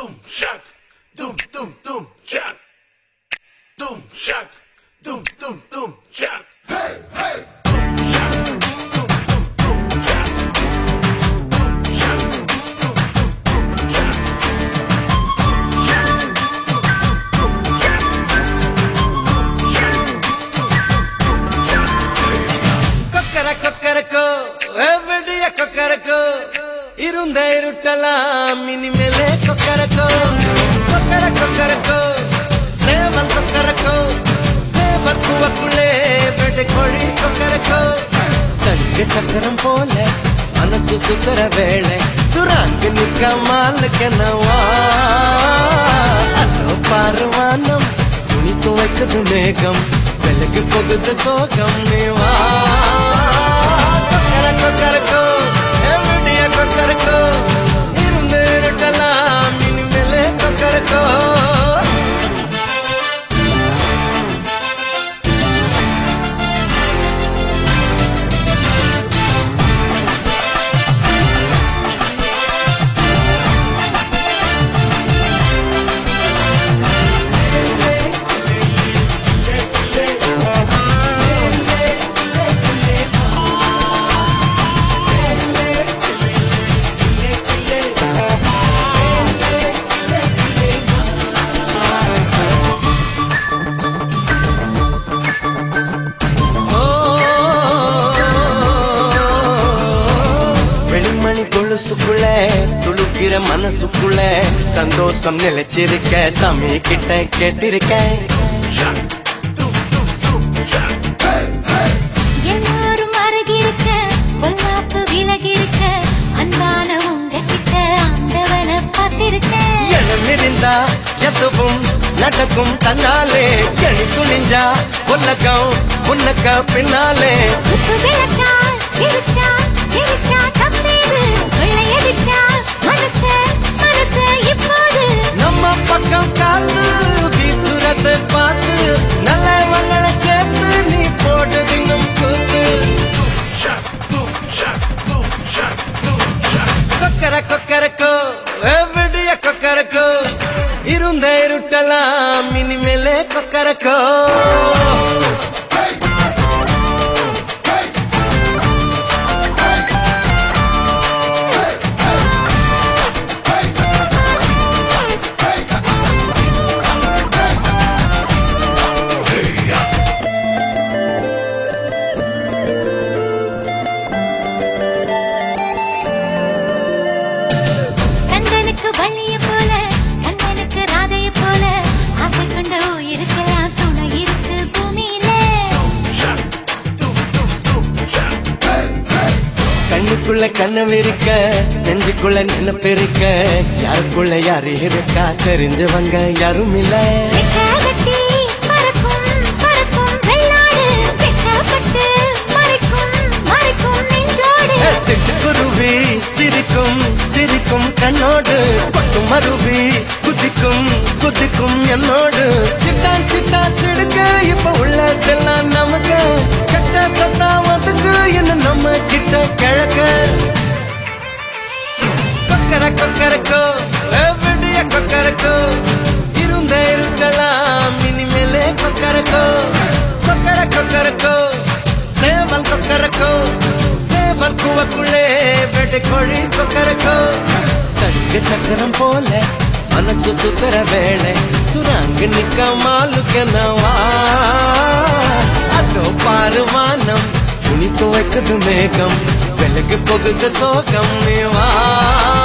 Doom shock, doom doom doom shock, doom shock, doom doom doom shock. Hey hey. Doom shock, doom doom doom shock. Doom shock, doom doom doom shock. Doom shock, doom doom doom shock. Doom shock, doom doom doom shock. கொக்கர கொக்கரக்கோ எவ்வடிய கொக்கரக்கோ இருந்த இருட்டலாம் இனிமேலே கொக்கரக்கோ கொக்கர கொக்கரக்கோ சேவல் கொக்கரக்கோ சேவல் குவக்குள்ளே வெடி கோழி கொக்கரக்கோ சங்க சக்கரம் போல மனசு சுத்தர வேளை சுராங்கு நிற்க மாலுக்கெனவா அதோ பாருவானம் துணி துவைக்குது மேகம் வெளுக்கு போகுது சோகம் நீ வா கொக்கர கொக்கரக்கோ எவ்வடிய கொக்கரக்கோ இருந்து இருட்டலாம் இனிமேலே கொக்கரக்கோ வெளிமணி கொலுசுக்குள்ள துளுக்கிற மனசுக்குள்ள சந்தோஷம் நிலைச்சிருக்க சாமி கிட்ட கேட்டிருக்கேன் Shock, doom doom doom shock. Hey hey. எல்லாரும் அருகிருக்க பொல்லாப்பு விலகிருக்க அன்பான உங்ககிட்ட ஆண்டவனை பார்த்திருக்கேன் எழுந்திருந்தா எதுவும் நடக்கும் தன்னாலே எழி துணிஞ்சா உலகம் உனக்க பின்னாலே உப்பு விளக்கா சிரிச்சா சிரிச்சா தப்பேது கொள்ளையடிச்சா மனசு மனசு இப்போது நம்ம பக்கம் காத்து வீசுறத பார்த்து நல்லவங்களை சேர்த்து நீ போடுது நம் கூத்து Shock, boom, shock, boom, shock, boom, shock. கொக்கர கொக்கரக்கோ எவ்வடிய கொக்கரக்கோ இருந்த இருட்டலாம் இனிமேலே கொக்கரக்கோ கந்தனுக்கு வள்ளிய போல கந்தனுக்கு ராதைய போல ஆசை கொண்ட உயிருக்கெல்லாம் துணை இருக்கு பூமியில Shock, doom, doom, doom, shock. Hey, hey. கண்ணுக்குள்ள கண்ணம் இருக்க நெஞ்சுக்குள்ள நினைப்பு இருக்க யாருக்குள்ள யாரு இருக்கா தெரிஞ்சவங்க யாரும் இல்ல ரெக்கை கட்டி பறக்கும் பறக்கும் வெள்ளாடு வெட்கப்பட்டு மறைக்கும் மறைக்கும் நெஞ்சோடு சிட்டுக்குருவி சிரிக்கும் சிரிக்கும் கண்ணோடு பட்டு மருவி குதிக்கும் குதிக்கும் என்னோடு சிட்டா சிட்டா சிடுக்க இப்ப உள்ளதெல்லாம் நமக்கு கட்ட கத்தா வந்துக்கு என்ன நம்ம கிட்ட கிழக்க கொக்கர கொக்கரக்கோ எவ்வடிய கொக்கரக்கோ இருந்த இருக்கலாம் இனிமேலே கொக்கரக்கோ கொக்கர கொக்கரக்கோ சேவல் கொக்கரக்கோ சேவல் கூவக்குள்ளே வெட்டு கோழி கொக்கரக்கோ சங்க சக்கரம் போல மனசு சுத்தர வேளை சுராங்கு நிக்க மாலுக்கனவா அதோ பாருவானம் துணி துவைக்குது மேகம் வெளுக்கு போகுது சோகம் நீ வா